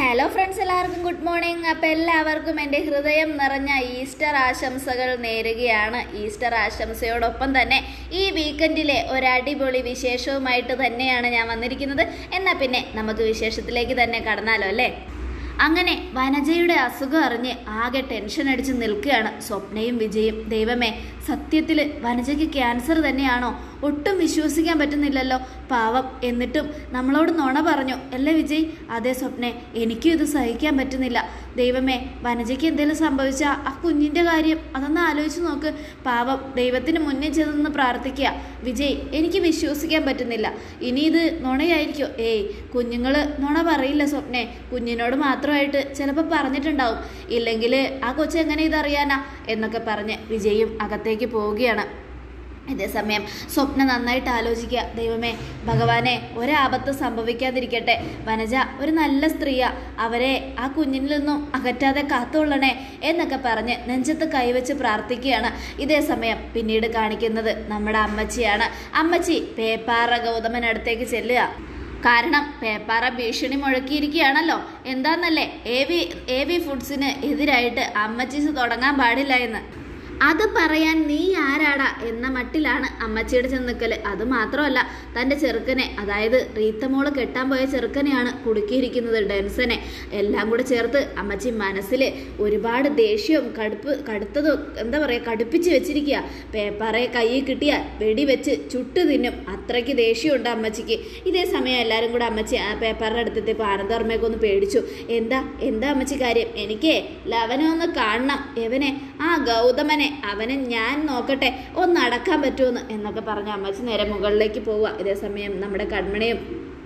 hello friends എല്ലാവർക്കും good morning അപ്പോൾ എല്ലാവർക്കും എൻ്റെ ഹൃദയം നിറഞ്ഞ ഈസ്റ്റർ ആശംസകൾ നേരുകയാണ് ഈസ്റ്റർ ആശംസയോടൊപ്പം തന്നെ ഈ വീക്കെൻഡിലെ ഒരു അടിപൊളി വിശേഷവുമായിട്ട് തന്നെയാണ് ഞാൻ വന്നിരിക്കുന്നത് എന്നാൽ പിന്നെ നമുക്ക് വിശേഷത്തിലേക്ക് തന്നെ കടന്നാലോ അല്ലേ അങ്ങനെ വനജയുടെ അസുഖം അറിഞ്ഞ് ആകെ ടെൻഷൻ അടിച്ച് നിൽക്കുകയാണ് സ്വപ്നയും വിജയും ദൈവമേ സത്യത്തിൽ വനജയ്ക്ക് ക്യാൻസർ തന്നെയാണോ ഒട്ടും വിശ്വസിക്കാൻ പറ്റുന്നില്ലല്ലോ പാവം എന്നിട്ടും നമ്മളോട് നുണ പറഞ്ഞു അല്ലേ വിജയ് അതേ സ്വപ്നെ എനിക്കും ഇത് സഹിക്കാൻ പറ്റുന്നില്ല ദൈവമേ വനജയ്ക്ക് എന്തെങ്കിലും സംഭവിച്ചാൽ ആ കുഞ്ഞിൻ്റെ കാര്യം അതൊന്ന് ആലോചിച്ച് നോക്ക് പാവം ദൈവത്തിന് മുന്നേ ചെന്ന് പ്രാർത്ഥിക്കുക വിജയ് എനിക്ക് വിശ്വസിക്കാൻ പറ്റുന്നില്ല ഇനി ഇത് നുണയായിരിക്കോ ഏയ് കുഞ്ഞുങ്ങൾ നുണ പറയില്ല സ്വപ്നെ കുഞ്ഞിനോട് മാത്രമായിട്ട് ചിലപ്പോൾ പറഞ്ഞിട്ടുണ്ടാവും ഇല്ലെങ്കിൽ ആ കൊച്ചെങ്ങനെ ഇതറിയാനാ എന്നൊക്കെ പറഞ്ഞ് വിജയും അകത്തേക്ക് പോവുകയാണ് ഇതേസമയം സ്വപ്ന നന്നായിട്ട് ആലോചിക്കുക ദൈവമേ ഭഗവാനെ ഒരാപത്ത് സംഭവിക്കാതിരിക്കട്ടെ വനജ ഒരു നല്ല സ്ത്രീയാ അവരെ ആ കുഞ്ഞിൽ നിന്നും അകറ്റാതെ കാത്തുകൊള്ളണേ എന്നൊക്കെ പറഞ്ഞ് നെഞ്ചത്ത് കൈവച്ച് പ്രാർത്ഥിക്കുകയാണ് ഇതേസമയം പിന്നീട് കാണിക്കുന്നത് നമ്മുടെ അമ്മച്ചിയാണ് അമ്മച്ചി പേപ്പാറ ഗൗതമനടുത്തേക്ക് ചെല്ലുക കാരണം പേപ്പാറ ഭീഷണി മുഴക്കിയിരിക്കുകയാണല്ലോ എന്താന്നല്ലേ എ വി എ വി ഫുഡ്സിന് എതിരായിട്ട് അമ്മച്ചീസ് തുടങ്ങാൻ പാടില്ല എന്ന് അത് പറയാൻ നീ ആരാടാ എന്ന മട്ടിലാണ് അമ്മച്ചിയുടെ ചെന്ന് നിൽക്കല് അത് മാത്രമല്ല തൻ്റെ ചെറുക്കനെ അതായത് റീത്തമോള് കെട്ടാൻ പോയ ചെറുക്കനെയാണ് കുടുക്കിയിരിക്കുന്നത് ഡെൻസനെ എല്ലാം കൂടെ ചേർത്ത് അമ്മച്ചി മനസ്സിൽ ഒരുപാട് ദേഷ്യവും കടുപ്പ് കടുത്തതും എന്താ പറയുക കടുപ്പിച്ച് വെച്ചിരിക്കുക പേപ്പറെ കയ്യിൽ കിട്ടിയാൽ വെടിവെച്ച് ചുട്ടു തിന്നും അത്രയ്ക്ക് ദേഷ്യമുണ്ട് അമ്മച്ചിക്ക് ഇതേ സമയം എല്ലാവരും കൂടെ അമ്മച്ചി ആ പേപ്പറിൻ്റെ അടുത്തെത്തിയപ്പോൾ ആനന്ദവർമ്മയൊക്കെ ഒന്ന് പേടിച്ചു എന്താ എന്താ അമ്മച്ചി കാര്യം എനിക്കേ ലവനെ ഒന്ന് കാണണം എവനെ ആ ഗൗതമനെ അവനെ ഞാൻ നോക്കട്ടെ ഒന്ന് അടക്കാൻ പറ്റുമെന്ന് എന്നൊക്കെ പറഞ്ഞ അമ്മച്ചി നേരെ മുകളിലേക്ക് പോവുക ഇതേ സമയം നമ്മുടെ കൺമണിയും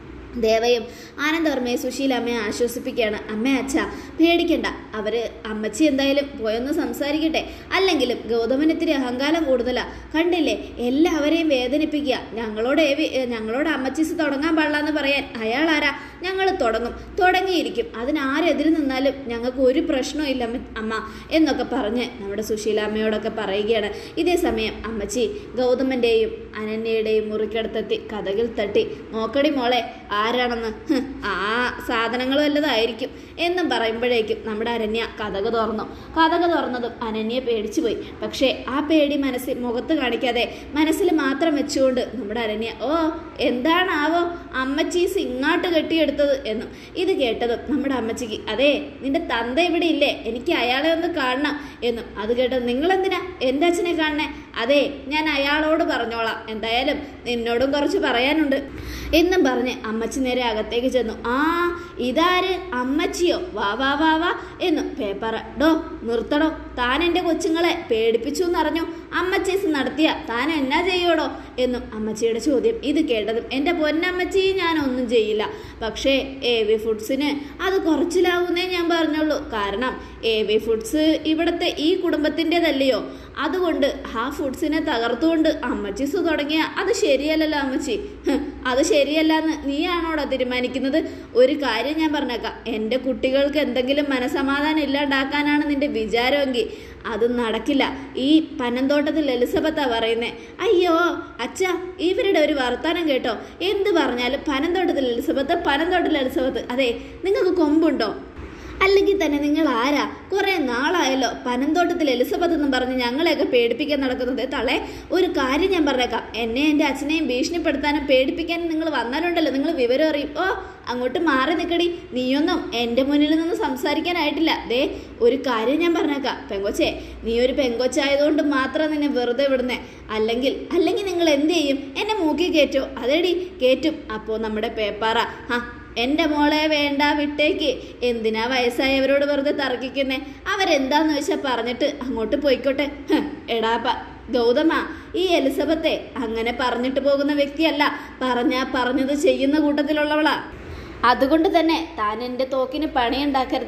ദേവയും ആനന്ദവർമ്മയെ സുശീലമ്മയെ ആശ്വസിപ്പിക്കുകയാണ് അമ്മ അച്ഛ പേടിക്കണ്ട അവര് അമ്മച്ചി എന്തായാലും പോയൊന്ന് സംസാരിക്കട്ടെ അല്ലെങ്കിലും ഗൗതമന് ഇത്തിരി അഹങ്കാരം കൂടുതലാ കണ്ടില്ലേ എല്ലാവരെയും വേദനിപ്പിക്കുക ഞങ്ങളോട് ഏവി ഞങ്ങളോട് അമ്മച്ചീസ് തുടങ്ങാൻ പാടില്ലെന്ന് പറയാൻ അയാൾ ആരാ ഞങ്ങൾ തുടങ്ങും തുടങ്ങിയിരിക്കും അതിനാരെതിര് നിന്നാലും ഞങ്ങൾക്ക് ഒരു പ്രശ്നവും ഇല്ല അമ്മ- അമ്മ എന്നൊക്കെ പറഞ്ഞ് നമ്മുടെ സുശീലാമ്മയോടൊക്കെ പറയുകയാണ് ഇതേ സമയം അമ്മച്ചി ഗൗതമൻ്റെയും അനന്യയുടെയും മുറിക്കടുത്തെത്തി കഥകിൽ തട്ടി നോക്കടി മോളെ ആരാണെന്ന് ഹ്, ആ സാധനങ്ങൾ വല്ലതായിരിക്കും എന്നും പറയുമ്പോഴേക്കും നമ്മുടെ അനന്യ കഥക തുറന്നു കഥക തുറന്നതും അനന്യ പേടിച്ചു പോയി പക്ഷേ ആ പേടി മനസ്സിൽ മുഖത്ത് കാണിക്കാതെ മനസ്സിൽ മാത്രം വെച്ചുകൊണ്ട് നമ്മുടെ അനന്യ ഓ എന്താണാവോ അമ്മച്ചീസ് ഇങ്ങാട്ട് കെട്ടിയെടുത്തത് എന്നും ഇത് കേട്ടതും നമ്മുടെ അമ്മച്ചിക്ക് അതെ നിന്റെ തന്ത ഇവിടെ ഇല്ലേ എനിക്ക് അയാളെ ഒന്ന് കാണണം എന്നും അത് കേട്ടത് നിങ്ങളെന്തിനാ എൻ്റെ അച്ഛനെ കാണണേ അതെ ഞാൻ അയാളോട് പറഞ്ഞോളാം എന്തായാലും നിന്നോടും കുറച്ച് പറയാനുണ്ട് എന്നും പറഞ്ഞ് അമ്മച്ചി നേരെ അകത്തേക്ക് ചെന്നു ആ ഇതാര് അമ്മച്ചിയോ വാ വാ വാ വാ എന്നും പേപ്പർ ഡോ നിർത്തടോ താൻ എൻ്റെ കൊച്ചുങ്ങളെ പേടിപ്പിച്ചു എന്നറിഞ്ഞു അമ്മച്ചീസ് നടത്തിയ താൻ എന്നാ ചെയ്യോടോ എന്നും അമ്മച്ചിയുടെ ചോദ്യം ഇത് കേട്ടതും എൻ്റെ പൊന്നമ്മച്ചി ഞാൻ ഒന്നും ചെയ്യില്ല പക്ഷേ എ വി ഫുഡ്സിന് അത് കുറച്ചിലാവുന്നേ ഞാൻ പറഞ്ഞുള്ളൂ കാരണം എ വി ഫുഡ്സ് ഇവിടുത്തെ ഈ കുടുംബത്തിൻ്റെതല്ലയോ അതുകൊണ്ട് ആ ഫുഡ്സിനെ തകർത്തുകൊണ്ട് അമ്മച്ചീസ് തുടങ്ങിയ അത് ശരിയല്ലല്ലോ അമ്മച്ചി ഹ്, അത് ശരിയല്ലെന്ന് നീയാണോടാ തീരുമാനിക്കുന്നത് ഒരു കാര്യം ഞാൻ പറഞ്ഞേക്കാം എൻ്റെ കുട്ടികൾക്ക് എന്തെങ്കിലും മനസമാധാനം ഇല്ലാണ്ടാക്കാനാണ് നിന്റെ വിചാരമെങ്കിൽ അത് നടക്കില്ല ഈ പനന്തോട്ടത്തിൽ എലിസബത്താ പറയുന്നേ അയ്യോ അച്ഛ ഇവരുടെ ഒരു വർത്താനം കേട്ടോ എന്ത് പറഞ്ഞാലും പനന്തോട്ടത്തിൽ എലിസബത്ത് പനന്തോട്ടത്തിൽ എലിസബത്ത് അതെ നിങ്ങൾക്ക് കൊമ്പുണ്ടോ അല്ലെങ്കിൽ തന്നെ നിങ്ങൾ ആരാ കുറെ നാളായല്ലോ പനന്തോട്ടത്തിൽ എലിസബത്ത് എന്നും പറഞ്ഞ് ഞങ്ങളെയൊക്കെ പേടിപ്പിക്കാൻ നടക്കുന്നത് തളെ ഒരു കാര്യം ഞാൻ പറഞ്ഞേക്കാം എന്നെ എൻ്റെ അച്ഛനെയും ഭീഷണിപ്പെടുത്താനും പേടിപ്പിക്കാനും നിങ്ങൾ വന്നാലുണ്ടല്ലോ നിങ്ങൾ വിവരം അറിയും ഓ അങ്ങോട്ട് മാറി നിൽക്കടി നീയൊന്നും എൻ്റെ മുന്നിൽ നിന്ന് സംസാരിക്കാനായിട്ടില്ല ദേ ഒരു കാര്യം ഞാൻ പറഞ്ഞേക്കാം പെങ്കൊച്ചേ നീ ഒരു പെങ്കൊച്ചായതുകൊണ്ട് മാത്രം നിന്നെ വെറുതെ വിടുന്നേ അല്ലെങ്കിൽ അല്ലെങ്കിൽ നിങ്ങൾ എന്ത് ചെയ്യും എന്നെ മൂക്കി കയറ്റോ അതേടി കയറ്റും അപ്പോൾ നമ്മുടെ പേപ്പാറ ആ എൻ്റെ മോളെ വേണ്ട വിട്ടേക്ക് എന്തിനാ വയസ്സായവരോട് വെറുതെ തർക്കിക്കുന്നേ അവരെന്താന്ന് വെച്ചാൽ പറഞ്ഞിട്ട് അങ്ങോട്ട് പോയിക്കോട്ടെ ഹ്, എടാപ്പ ഗൗതമ ഈ എലിസബത്തെ അങ്ങനെ പറഞ്ഞിട്ട് പോകുന്ന വ്യക്തിയല്ല പറഞ്ഞാ പറഞ്ഞത് ചെയ്യുന്ന കൂട്ടത്തിലുള്ളവളാ അതുകൊണ്ട് തന്നെ താൻ എൻ്റെ തോക്കിന് പണിയുണ്ടാക്കരുത്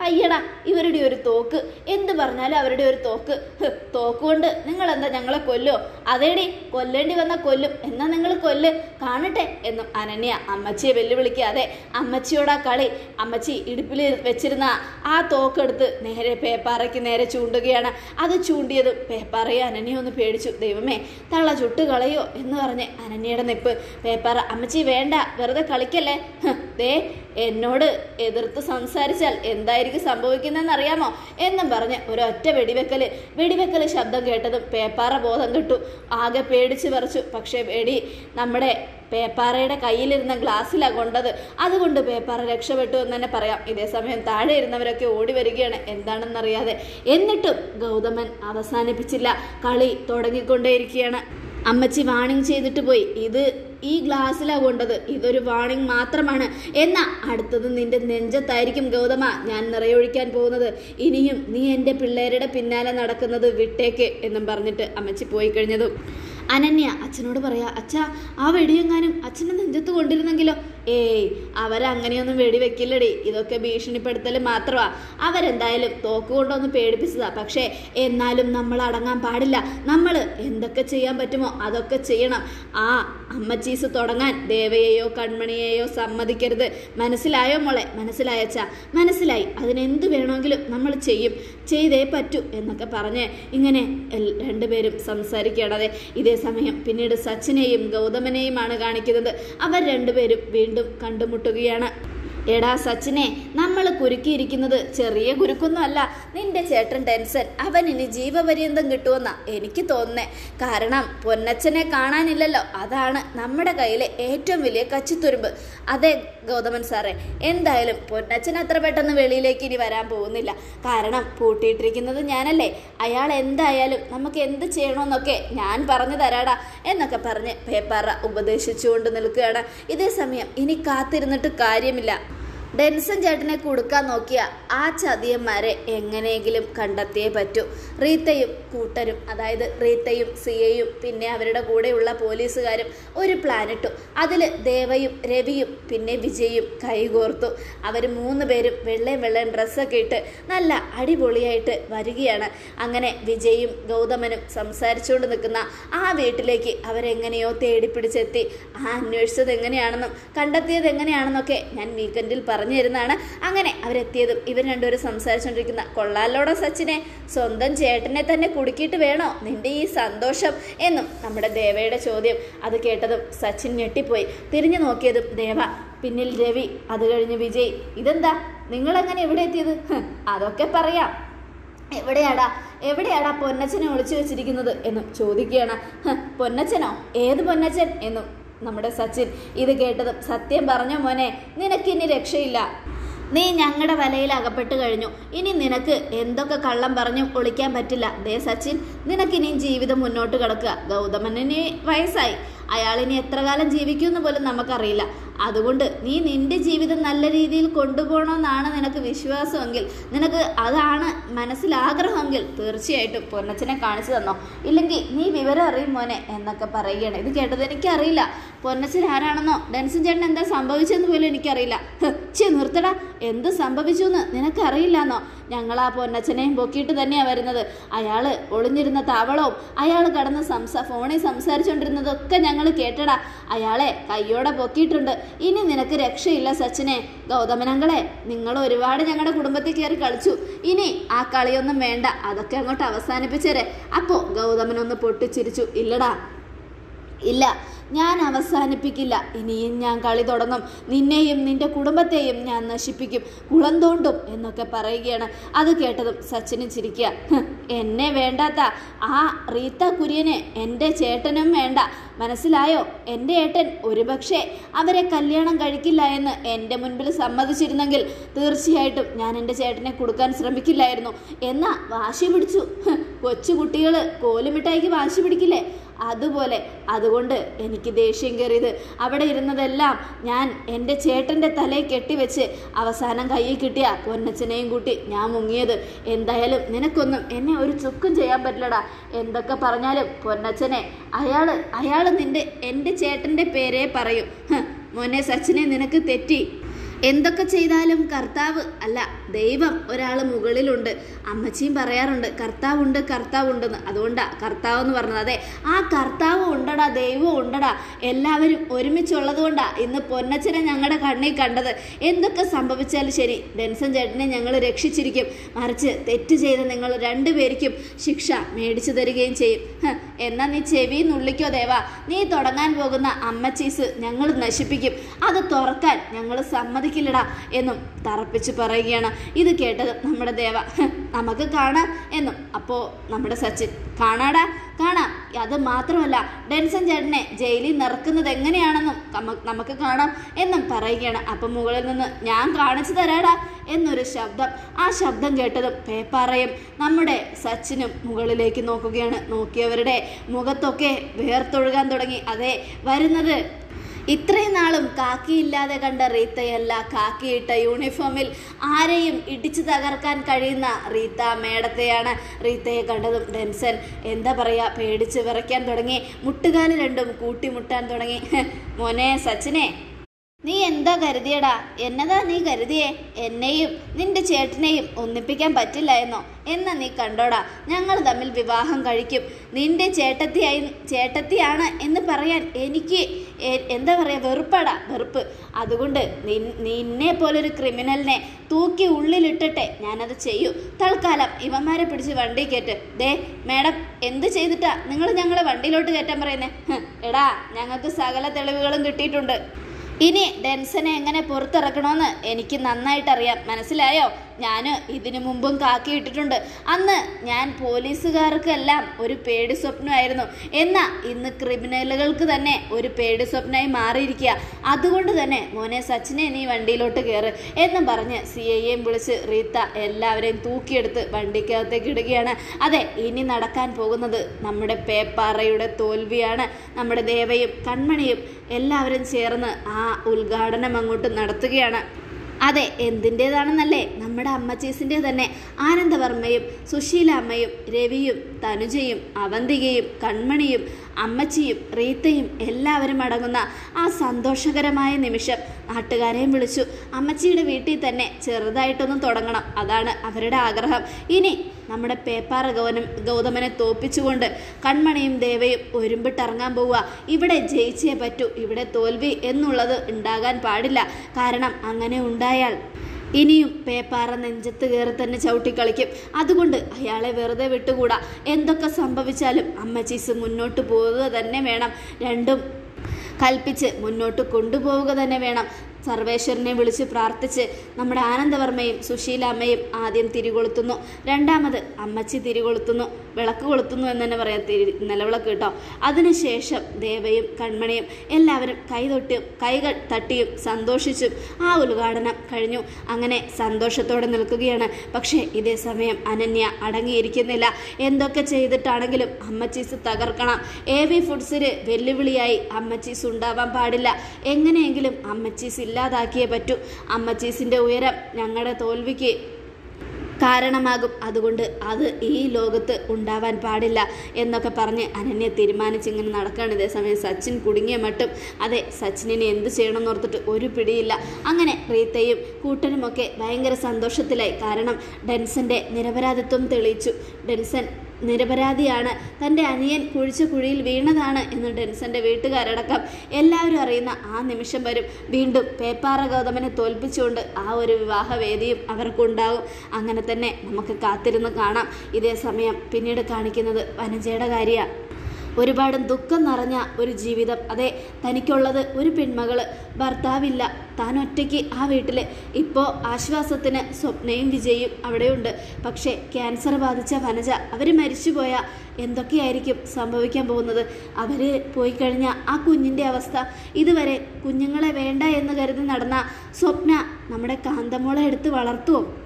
അയ്യടാ ഇവരുടെ ഒരു തോക്ക് എന്ത് പറഞ്ഞാലും അവരുടെ ഒരു തോക്ക് ഹ്, തോക്ക് കൊണ്ട് നിങ്ങൾ എന്താ ഞങ്ങളെ കൊല്ലോ അതേടി കൊല്ലേണ്ടി വന്ന കൊല്ലും എന്നാ നിങ്ങൾ കൊല്ല് കാണട്ടെ എന്നും അനന്യ അമ്മച്ചിയെ വെല്ലുവിളിക്കാതെ അമ്മച്ചിയോടാ കളി അമ്മച്ചി ഇടുപ്പിൽ വെച്ചിരുന്ന ആ തോക്കെടുത്ത് നേരെ പേപ്പാറയ്ക്ക് നേരെ ചൂണ്ടുകയാണ് അത് ചൂണ്ടിയതും പേപ്പാറയെ അനന്യ ഒന്ന് പേടിച്ചു ദൈവമേ തള്ള ചുട്ട് കളയോ എന്ന് പറഞ്ഞ് അനന്യയുടെ നിപ്പ് പേപ്പാറ അമ്മച്ചി വേണ്ട വെറുതെ കളിക്കല്ലേ ഹ്, ദേ എന്നോട് എതിർത്ത് സംസാരിച്ചാൽ എന്തായിരിക്കും സംഭവിക്കുന്നതെന്ന് അറിയാമോ എന്നും പറഞ്ഞ് ഒരൊറ്റ വെടിവെക്കല് വെടിവെക്കല് ശബ്ദം കേട്ടതും പേപ്പാറ ബോധം കിട്ടു ആകെ പേടിച്ച് വിറച്ചു പക്ഷേ വെടി നമ്മുടെ പേപ്പാറയുടെ കയ്യിലിരുന്ന ഗ്ലാസ്സിലാണ് കൊണ്ടത് അതുകൊണ്ട് പേപ്പാറ രക്ഷപ്പെട്ടു എന്ന് തന്നെ പറയാം ഇതേ സമയം താഴെ ഇരുന്നവരൊക്കെ ഓടി വരികയാണ് എന്താണെന്നറിയാതെ എന്നിട്ടും ഗൗതമൻ അവസാനിപ്പിച്ചില്ല കളി തുടങ്ങിക്കൊണ്ടേയിരിക്കുകയാണ് അമ്മച്ചി വാണിംഗ് ചെയ്തിട്ട് പോയി ഇത് ഈ ഗ്ലാസ്സിലാണ് കൊണ്ടത് ഇതൊരു വാണിംഗ് മാത്രമാണ് എന്നാ അടുത്തത് നിന്റെ നെഞ്ചത്തായിരിക്കും ഗൗതമ ഞാൻ നിറയൊഴിക്കാൻ പോകുന്നത് ഇനിയും നീ എൻ്റെ പിള്ളേരുടെ പിന്നാലെ നടക്കുന്നത് വിട്ടേക്ക് എന്നും പറഞ്ഞിട്ട് അമ്മച്ചി പോയി കഴിഞ്ഞതും അനന്യ അച്ഛനോട് പറയാ അച്ഛാ ആ വെടിയെങ്ങാനും അച്ഛൻ്റെ നെഞ്ചത്ത് കൊണ്ടിരുന്നെങ്കിലോ ഏയ് അവരങ്ങനെയൊന്നും വെടിവെക്കില്ലടി ഇതൊക്കെ ഭീഷണിപ്പെടുത്തൽ മാത്രമാ അവരെന്തായാലും തോക്ക് കൊണ്ടൊന്ന് പേടിപ്പിച്ചതാ പക്ഷേ എന്നാലും നമ്മൾ അടങ്ങാൻ പാടില്ല നമ്മൾ എന്തൊക്കെ ചെയ്യാൻ പറ്റുമോ അതൊക്കെ ചെയ്യണം ആ അമ്മച്ചീസ് തുടങ്ങാൻ ദേവയെയോ കൺമണിയെയോ സമ്മതിക്കരുത് മനസ്സിലായോ മോളെ മനസ്സിലായച്ചാ മനസ്സിലായി അതിനെന്ത് വേണമെങ്കിലും നമ്മൾ ചെയ്യും ചെയ്തേ പറ്റൂ എന്നൊക്കെ പറഞ്ഞ് ഇങ്ങനെ എൽ- രണ്ടുപേരും സംസാരിക്കുകയാണ് അതെ ഇതേ സമയം പിന്നീട് സച്ചിനെയും ഗൗതമനെയുമാണ് കാണിക്കുന്നത് അവർ രണ്ടുപേരും വീണ്ടും കണ്ടുമുട്ടുകയാണ് എടാ സച്ചിനെ നമ്മൾ കുരുക്കിയിരിക്കുന്നത് ചെറിയ കുരുക്കൊന്നും അല്ല നിന്റെ ചേട്ടൻ ടെൻഷൻ അവൻ ഇനി ജീവപര്യന്തം കിട്ടുമെന്നാ എനിക്ക് തോന്നുന്നേ കാരണം പൊന്നച്ചനെ കാണാനില്ലല്ലോ അതാണ് നമ്മുടെ കയ്യിലെ ഏറ്റവും വലിയ കച്ചിത്തുരുമ്പ് അതെ ഗൗതമൻ സാറേ എന്തായാലും പൊന്നച്ചൻ അത്ര പെട്ടെന്ന് വെളിയിലേക്ക് ഇനി വരാൻ പോകുന്നില്ല കാരണം പൂട്ടിയിട്ടിരിക്കുന്നത് ഞാനല്ലേ അയാൾ എന്തായാലും നമുക്ക് എന്ത് ചെയ്യണമെന്നൊക്കെ ഞാൻ പറഞ്ഞു തരാടാ എന്നൊക്കെ പറഞ്ഞ് പേപ്പാറ ഉപദേശിച്ചുകൊണ്ട് നിൽക്കുകയാണ് ഇതേ സമയം ഇനി കാത്തിരുന്നിട്ട് കാര്യമില്ല ഡെൻസൺ ചേട്ടനെ കൊടുക്കാൻ നോക്കിയ ആ ചതിയന്മാരെ എങ്ങനെയെങ്കിലും കണ്ടെത്തിയേ പറ്റൂ റീത്തയും കൂട്ടരും അതായത് റീത്തയും സിയയും പിന്നെ അവരുടെ കൂടെയുള്ള പോലീസുകാരും ഒരു പ്ലാൻ ഇട്ടു അതിൽ ദേവയും രവിയും പിന്നെ വിജയും കൈകോർത്തു അവർ മൂന്ന് പേരും വെള്ളയും വെള്ളയും ഡ്രസ്സൊക്കെ ഇട്ട് നല്ല അടിപൊളിയായിട്ട് വരികയാണ് അങ്ങനെ വിജയും ഗൗതമനും സംസാരിച്ചുകൊണ്ട് നിൽക്കുന്ന ആ വീട്ടിലേക്ക് അവരെങ്ങനെയോ തേടിപ്പിടിച്ചെത്തി ആ അന്വേഷിച്ചത് എങ്ങനെയാണെന്നും കണ്ടെത്തിയത് എങ്ങനെയാണെന്നൊക്കെ ഞാൻ വീക്കെൻഡിൽ പറഞ്ഞു തരുന്നതാണ് അങ്ങനെ അവരെത്തിയതും ഇവർ രണ്ടുപേരും സംസാരിച്ചുകൊണ്ടിരിക്കുന്ന കൊള്ളാലോടോ സച്ചിനെ സ്വന്തം ചേട്ടനെ തന്നെ കുടുക്കിയിട്ട് വേണോ നിന്റെ ഈ സന്തോഷം എന്നും നമ്മുടെ ദേവയുടെ ചോദ്യം അത് കേട്ടതും സച്ചിൻ ഞെട്ടിപ്പോയി തിരിഞ്ഞു നോക്കിയതും ദേവ പിന്നിൽ രവി അത് കഴിഞ്ഞ് വിജയ് ഇതെന്താ നിങ്ങളെങ്ങനെ ഇവിടെ എത്തിയത് ഹ്, അതൊക്കെ പറയാം എവിടെയാടാ എവിടെയാടാ പൊന്നച്ചനെ ഒളിച്ചു വെച്ചിരിക്കുന്നത് എന്നും ചോദിക്കുകയാണ് "ഹ്, പൊന്നച്ചനോ ഏത് പൊന്നച്ചൻ എന്നും നമ്മുടെ സച്ചിൻ ഇത് കേട്ടതും സത്യം പറഞ്ഞോ മോനെ നിനക്കിനി രക്ഷയില്ല നീ ഞങ്ങളുടെ വലയിൽ അകപ്പെട്ട് കഴിഞ്ഞു ഇനി നിനക്ക് എന്തൊക്കെ കള്ളം പറഞ്ഞും ഒളിക്കാൻ പറ്റില്ല ദേ സച്ചിൻ നിനക്കിനിയും ജീവിതം മുന്നോട്ട് കിടക്കുക ഗൗതമനിന് വയസ്സായി അയാളിനി എത്ര കാലം ജീവിക്കുമെന്ന് പോലും നമുക്കറിയില്ല അതുകൊണ്ട് നീ നിന്റെ ജീവിതം നല്ല രീതിയിൽ കൊണ്ടുപോകണമെന്നാണ് നിനക്ക് വിശ്വാസമെങ്കിൽ നിനക്ക് അതാണ് മനസ്സിൽ ആഗ്രഹമെങ്കിൽ തീർച്ചയായിട്ടും പൊന്നച്ചനെ കാണിച്ചു തന്നോ ഇല്ലെങ്കിൽ നീ വിവരം അറിയും മോനെ എന്നൊക്കെ പറയുകയാണ് ഇത് കേട്ടത് എനിക്കറിയില്ല പൊന്നച്ചൻ ആരാണെന്നോ ഡെൻസൻ ചേട്ടൻ എന്താ സംഭവിച്ചെന്ന് പോലും എനിക്കറിയില്ല ഹ്, ഛെ നിർത്തടാ എന്ത് സംഭവിച്ചു എന്ന് നിനക്കറിയില്ലെന്നോ ഞങ്ങൾ ആ പൊന്നച്ചനെയും പൊക്കിയിട്ട് തന്നെയാണ് വരുന്നത് അയാൾ ഒളിഞ്ഞിരുന്ന താവളവും അയാൾ കടന്ന് സംസാ ഫോണിൽ സംസാരിച്ചുകൊണ്ടിരുന്നതൊക്കെ ഞങ്ങൾ കേട്ടടാ അയാളെ കയ്യോടെ പൊക്കിയിട്ടുണ്ട് ഇനി നിനക്ക് രക്ഷയില്ല സച്ചിനെ ഗൗതമനങ്ങളെ നിങ്ങൾ ഒരുപാട് ഞങ്ങളുടെ കുടുംബത്തിൽ കയറി കളിച്ചു ഇനി ആ കളിയൊന്നും വേണ്ട അതൊക്കെ അങ്ങോട്ട് അവസാനിപ്പിച്ചേരെ അപ്പോൾ ഗൗതമനൊന്ന് പൊട്ടിച്ചിരിച്ചു ഇല്ലടാ ഇല്ല ഞാൻ അവസാനിപ്പിക്കില്ല ഇനിയും ഞാൻ കളി തുടങ്ങും നിന്നെയും നിന്റെ കുടുംബത്തെയും ഞാൻ നശിപ്പിക്കും കുളം തോണ്ടും എന്നൊക്കെ പറയുകയാണ് അത് കേട്ടതും സച്ചിന് ചിരിക്കുക "ഹ്, എന്നെ വേണ്ടാത്ത ആ റീത്ത കുര്യന് എൻ്റെ ചേട്ടനും വേണ്ട മനസ്സിലായോ എൻ്റെ ഏട്ടൻ ഒരുപക്ഷെ അവരെ കല്യാണം കഴിക്കില്ല എന്ന് എൻ്റെ മുൻപിൽ സമ്മതിച്ചിരുന്നെങ്കിൽ തീർച്ചയായിട്ടും ഞാൻ എൻ്റെ ചേട്ടനെ കൊടുക്കാൻ ശ്രമിക്കില്ലായിരുന്നു എന്നാ വാശി പിടിച്ചു ഹ്, കൊച്ചു കുട്ടികൾ കോലുമിഠായിക്ക് വാശി പിടിക്കില്ലേ അതുപോലെ അതുകൊണ്ട് എനിക്ക് ദേഷ്യം കയറിയത് അവിടെ ഇരുന്നതെല്ലാം ഞാൻ എൻ്റെ ചേട്ടൻ്റെ തലയിൽ കെട്ടിവെച്ച് അവസാനം കയ്യിൽ കിട്ടിയ പൊന്നച്ചനെയും കൂട്ടി ഞാൻ മുങ്ങിയത് എന്തായാലും നിനക്കൊന്നും എന്നെ ഒരു ചുക്കും ചെയ്യാൻ പറ്റില്ലടാ എന്തൊക്കെ പറഞ്ഞാലും പൊന്നച്ചനെ അയാൾ അയാൾ നിൻ്റെ എൻ്റെ ചേട്ടൻ്റെ പേരേ പറയും ഹ്, മോനെ സച്ചിനെ നിനക്ക് തെറ്റി എന്തൊക്കെ ചെയ്താലും കർത്താവ് അല്ല ദൈവം ഒരാൾ മുകളിലുണ്ട് അമ്മച്ചിയും പറയാറുണ്ട് കർത്താവുണ്ട് കർത്താവുണ്ടെന്ന് അതുകൊണ്ടാ കർത്താവ് എന്ന് പറഞ്ഞത് അതെ ആ കർത്താവ് ഉണ്ടടാ ദൈവം ഉണ്ടടാ എല്ലാവരും ഒരുമിച്ചുള്ളത് കൊണ്ടാ ഇന്ന് പൊന്നച്ചനെ ഞങ്ങളുടെ കണ്ണിൽ കണ്ടത് എന്തൊക്കെ സംഭവിച്ചാലും ശരി ഡെൻസൺ ചേട്ടനെ ഞങ്ങൾ രക്ഷിച്ചിരിക്കും മറിച്ച് തെറ്റ് ചെയ്ത നിങ്ങൾ രണ്ടുപേർക്കും ശിക്ഷ മേടിച്ചു തരികയും ചെയ്യും ഹ്, എന്നാ നീ ചെവി നുള്ളിക്കോ ദേവാ നീ തുടങ്ങാൻ പോകുന്ന അമ്മച്ചീസ് ഞങ്ങൾ നശിപ്പിക്കും അത് തുറക്കാൻ ഞങ്ങൾ സമ്മതിക്കില്ലടാ എന്നും തറപ്പിച്ച് പറയുകയാണ് ഇത് കേട്ടത് നമ്മുടെ ദേവ "ഹ്, നമുക്ക് കാണാം എന്നും അപ്പോൾ നമ്മുടെ സച്ചിൻ കാണാടാ കാണാം അത് മാത്രമല്ല ഡെൻസൺ ചേട്ടനെ ജയിലിൽ നിറക്കുന്നത് എങ്ങനെയാണെന്നും നമ്മ- നമുക്ക് കാണാം എന്നും പറയുകയാണ് അപ്പം മുകളിൽ നിന്ന് ഞാൻ കാണിച്ചു തരാടാ എന്നൊരു ശബ്ദം ആ ശബ്ദം കേട്ടതും പേപ്പാറയും നമ്മുടെ സച്ചിനും മുകളിലേക്ക് നോക്കുകയാണ് നോക്കിയവരുടെ മുഖത്തൊക്കെ വേർത്തൊഴുകാൻ തുടങ്ങി അതെ വരുന്നത് ഇത്രയും നാളും കാക്കിയില്ലാതെ കണ്ട റീത്തയല്ല കാക്കിയിട്ട യൂണിഫോമിൽ ആരെയും ഇടിച്ചു തകർക്കാൻ കഴിയുന്ന റീത്ത മേഡത്തെയാണ് റീത്തയെ കണ്ടതും ഡെൻസൻ എന്താ പറയുക പേടിച്ച് വിറയ്ക്കാൻ തുടങ്ങി മുട്ടുകാല് രണ്ടും കൂട്ടിമുട്ടാൻ തുടങ്ങി മോനെ സച്ചിനെ നീ എന്താ കരുതിയടാ എന്നതാ നീ കരുതിയേ എന്നെയും നിന്റെ ചേട്ടനെയും ഒന്നിപ്പിക്കാൻ പറ്റില്ല എന്നോ എന്നാ നീ കണ്ടോടാ ഞങ്ങൾ തമ്മിൽ വിവാഹം കഴിക്കും നിന്റെ ചേട്ടത്തിയായി ചേട്ടത്തിയാണ് എന്ന് പറയാൻ എനിക്ക് എ- എന്താ പറയുക വെറുപ്പാടാ വെറുപ്പ് അതുകൊണ്ട് നിൻ- നിന്നെ പോലൊരു ക്രിമിനലിനെ തൂക്കി ഉള്ളിലിട്ടിട്ടെ ഞാനത് ചെയ്യൂ തൽക്കാലം ഇവന്മാരെ പിടിച്ച് വണ്ടി കയറ്റ് ദേ മേഡം എന്ത് ചെയ്തിട്ടാ നിങ്ങൾ ഞങ്ങളെ വണ്ടിയിലോട്ട് കയറ്റാൻ പറയുന്നേ ഹ്, എടാ ഞങ്ങൾക്ക് സകല തെളിവുകളും കിട്ടിയിട്ടുണ്ട് ഇനി ഡെൻസനെ എങ്ങനെ പുറത്തിറക്കണമെന്ന് എനിക്ക് നന്നായിട്ട് അറിയാം മനസ്സിലായോ ഞാൻ ഇതിനു മുമ്പും കാക്കിയിട്ടിട്ടുണ്ട് അന്ന് ഞാൻ പോലീസുകാർക്കെല്ലാം ഒരു പേടി സ്വപ്നമായിരുന്നു എന്നാൽ ഇന്ന് ക്രിമിനലുകൾക്ക് തന്നെ ഒരു പേടി സ്വപ്നമായി മാറിയിരിക്കുക അതുകൊണ്ട് തന്നെ മോനെ സച്ചിനെ നീ വണ്ടിയിലോട്ട് കയറ് എന്നും പറഞ്ഞ് സി ഐയെയും വിളിച്ച് റീത്ത എല്ലാവരെയും തൂക്കിയെടുത്ത് വണ്ടിക്കകത്തേക്ക് ഇടുകയാണ് അതെ ഇനി നടക്കാൻ പോകുന്നത് നമ്മുടെ പേപ്പാറയുടെ തോൽവിയാണ് നമ്മുടെ ദേവയും കൺമണിയും എല്ലാവരും ചേർന്ന് ആ ഉദ്ഘാടനം അങ്ങോട്ട് നടത്തുകയാണ് അതെ എന്തിൻ്റേതാണെന്നല്ലേ നമ്മുടെ അമ്മച്ചീസിൻ്റെ തന്നെ ആനന്ദവർമ്മയും സുശീല അമ്മയും രവിയും തനുജയും അവന്തികയും കൺമണിയും അമ്മച്ചിയും റീത്തയും എല്ലാവരും അടങ്ങുന്ന ആ സന്തോഷകരമായ നിമിഷം നാട്ടുകാരെയും വിളിച്ചു അമ്മച്ചിയുടെ വീട്ടിൽ തന്നെ ചെറുതായിട്ടൊന്ന് തുടങ്ങണം അതാണ് അവരുടെ ആഗ്രഹം ഇനി നമ്മുടെ പേപ്പാറ ഗൗതം ഗൗതമനെ തോപ്പിച്ചുകൊണ്ട് കൺമണിയും ദേവയും ഒരുമ്പിട്ടിറങ്ങാൻ പോവുക ഇവിടെ ജയിച്ചേ പറ്റൂ ഇവിടെ തോൽവി എന്നുള്ളത് ഉണ്ടാകാൻ പാടില്ല കാരണം അങ്ങനെ ഉണ്ടായാൽ ഇനിയും പേപ്പാറ നെഞ്ചത്ത് കയറി തന്നെ ചവിട്ടിക്കളിക്കും അതുകൊണ്ട് അയാളെ വെറുതെ വിട്ടുകൂടാ എന്തൊക്കെ സംഭവിച്ചാലും അമ്മച്ചീസ് മുന്നോട്ട് പോവുക തന്നെ വേണം രണ്ടും കൽപ്പിച്ച് മുന്നോട്ട് കൊണ്ടുപോവുക തന്നെ വേണം സർവേശ്വരനെ വിളിച്ച് പ്രാർത്ഥിച്ച് നമ്മുടെ ആനന്ദവർമ്മയും സുശീലാമ്മയും ആദ്യം തിരികൊളുത്തുന്നു രണ്ടാമത് അമ്മച്ചി തിരികൊളുത്തുന്നു വിളക്ക് കൊളുത്തുന്നു എന്ന് തന്നെ പറയാം തിരി നിലവിളക്ക് കേട്ടോ അതിനുശേഷം ദേവയും കൺമണിയും എല്ലാവരും കൈതൊട്ടിയും കൈകൾ തട്ടിയും സന്തോഷിച്ചും ആ ഉദ്ഘാടനം കഴിഞ്ഞു അങ്ങനെ സന്തോഷത്തോടെ നിൽക്കുകയാണ് പക്ഷേ ഇതേ സമയം അനന്യ അടങ്ങിയിരിക്കുന്നില്ല എന്തൊക്കെ ചെയ്തിട്ടാണെങ്കിലും അമ്മച്ചീസ് തകർക്കണം എ വി ഫുഡ്സിന് വെല്ലുവിളിയായി അമ്മച്ചീസ് ഉണ്ടാവാൻ പാടില്ല എങ്ങനെയെങ്കിലും അമ്മച്ചീസ് ഇല്ലാതാക്കിയേ പറ്റൂ അമ്മച്ചീസിൻ്റെ ഉയരം ഞങ്ങളുടെ തോൽവിക്ക് കാരണമാകും അതുകൊണ്ട് അത് ഈ ലോകത്ത് ഉണ്ടാവാൻ പാടില്ല എന്നൊക്കെ പറഞ്ഞ് അനന്യ തീരുമാനിച്ചിങ്ങനെ നടക്കുകയാണ് ഇതേസമയം സച്ചിൻ കുടുങ്ങിയ മട്ടും അതെ സച്ചിനിനെ എന്ത് ചെയ്യണമെന്ന് ഓർത്തിട്ട് ഒരു പിടിയില്ല അങ്ങനെ റീത്തയും കൂട്ടനുമൊക്കെ ഭയങ്കര സന്തോഷത്തിലായി കാരണം ഡെൻസന്റെ നിരപരാധിത്വം തെളിയിച്ചു ഡെൻസൻ നിരപരാധിയാണ് തൻ്റെ അനിയൻ കുഴിച്ച കുഴിയിൽ വീണതാണ് എന്ന് ഡെൻസന്റെ വീട്ടുകാരടക്കം എല്ലാവരും അറിയുന്ന ആ നിമിഷം വരും വീണ്ടും പേപ്പാറ ഗൗതമനെ തോൽപ്പിച്ചുകൊണ്ട് ആ ഒരു വിവാഹവേദിയും അവർക്കുണ്ടാകും അങ്ങനെ തന്നെ നമുക്ക് കാത്തിരുന്ന് കാണാം ഇതേ സമയം പിന്നീട് കാണിക്കുന്നത് വനജയുടെ കാര്യമാണ് ഒരുപാട് ദുഃഖം നിറഞ്ഞ ഒരു ജീവിതം അതെ തനിക്കുള്ളത് ഒരു പെൺമകള് ഭർത്താവില്ല താൻ ഒറ്റയ്ക്ക് ആ വീട്ടിൽ ഇപ്പോൾ ആശ്വാസത്തിന് സ്വപ്നയും വിജയും അവിടെയുണ്ട് പക്ഷേ ക്യാൻസർ ബാധിച്ച വനജ അവർ മരിച്ചുപോയ എന്തൊക്കെയായിരിക്കും സംഭവിക്കാൻ പോകുന്നത് അവർ പോയി കഴിഞ്ഞ ആ കുഞ്ഞിൻ്റെ അവസ്ഥ ഇതുവരെ കുഞ്ഞുങ്ങളെ വേണ്ട എന്ന് കരുതി നടന്ന സ്വപ്ന നമ്മുടെ കാന്തമോളെ എടുത്ത് വളർത്തുമോ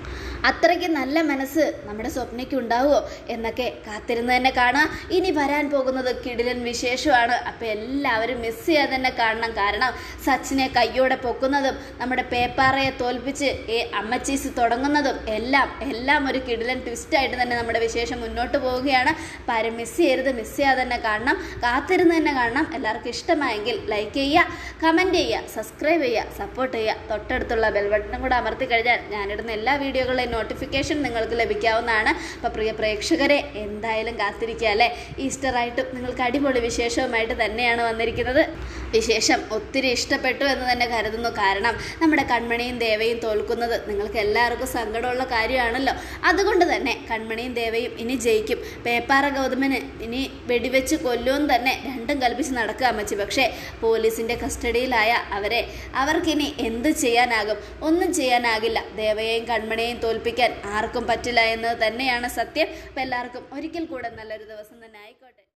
അത്രയ്ക്ക് നല്ല മനസ്സ് നമ്മുടെ സ്വപ്നയ്ക്ക് ഉണ്ടാവുമോ എന്നൊക്കെ കാത്തിരുന്ന് തന്നെ കാണാം ഇനി വരാൻ പോകുന്നത് കിടിലൻ വിശേഷമാണ് അപ്പം എല്ലാവരും മിസ് ചെയ്യാതെ തന്നെ കാണണം കാരണം സച്ചിനെ കയ്യോടെ പൊക്കുന്നതും നമ്മുടെ പേപ്പാറയെ തോൽപ്പിച്ച് ഏ അമ്മച്ചീസ് തുടങ്ങുന്നതും എല്ലാം എല്ലാം ഒരു കിടിലൻ ട്വിസ്റ്റായിട്ട് തന്നെ നമ്മുടെ വിശേഷം മുന്നോട്ട് പോവുകയാണ് അപ്പം ആരും മിസ് ചെയ്യരുത് മിസ് ചെയ്യാതെ തന്നെ കാണണം കാത്തിരുന്ന് തന്നെ കാണണം എല്ലാവർക്കും ഇഷ്ടമായെങ്കിൽ ലൈക്ക് ചെയ്യുക കമൻറ്റ് ചെയ്യുക സബ്സ്ക്രൈബ് ചെയ്യുക സപ്പോർട്ട് ചെയ്യുക തൊട്ടടുത്തുള്ള ബെൽ ബട്ടണും കൂടെ അമർത്തി കഴിഞ്ഞാൽ ഞാനിടുന്ന എല്ലാ വീഡിയോകളുടെയും നോട്ടിഫിക്കേഷൻ നിങ്ങൾക്ക് ലഭിക്കാവുന്നതാണ് അപ്പോൾ പ്രിയ പ്രേക്ഷകരെ എന്തായാലും കാത്തിരിക്കുക അല്ലേ ഈസ്റ്റർ ആയിട്ടും നിങ്ങൾക്ക് അടിപൊളി വിശേഷവുമായിട്ട് തന്നെയാണ് വന്നിരിക്കുന്നത് വിശേഷം ഒത്തിരി ഇഷ്ടപ്പെട്ടു എന്ന് തന്നെ കരുതുന്നു കാരണം നമ്മുടെ കൺമണിയും ദേവയും തോൽക്കുന്നത് നിങ്ങൾക്ക് എല്ലാവർക്കും സങ്കടമുള്ള കാര്യമാണല്ലോ അതുകൊണ്ട് തന്നെ കൺമണിയും ദേവയും ഇനി ജയിക്കും പേപ്പാറ ഗൗതമന് ഇനി വെടിവെച്ച് കൊല്ലുമെന്ന് തന്നെ രണ്ടും കൽപ്പിച്ച് നടക്കുക അമ്മച്ചി പക്ഷേ പോലീസിൻ്റെ കസ്റ്റഡിയിലായ അവരെ അവർക്കിനി എന്ത് ചെയ്യാനാകും ഒന്നും ചെയ്യാനാകില്ല ദേവയെയും കൺമണിയെയും തോൽപ്പിക്കാൻ ആർക്കും പറ്റില്ല എന്നത് തന്നെയാണ് സത്യം അപ്പം എല്ലാവർക്കും ഒരിക്കൽ കൂടെ നല്ലൊരു ദിവസം തന്നെ ആയിക്കോട്ടെ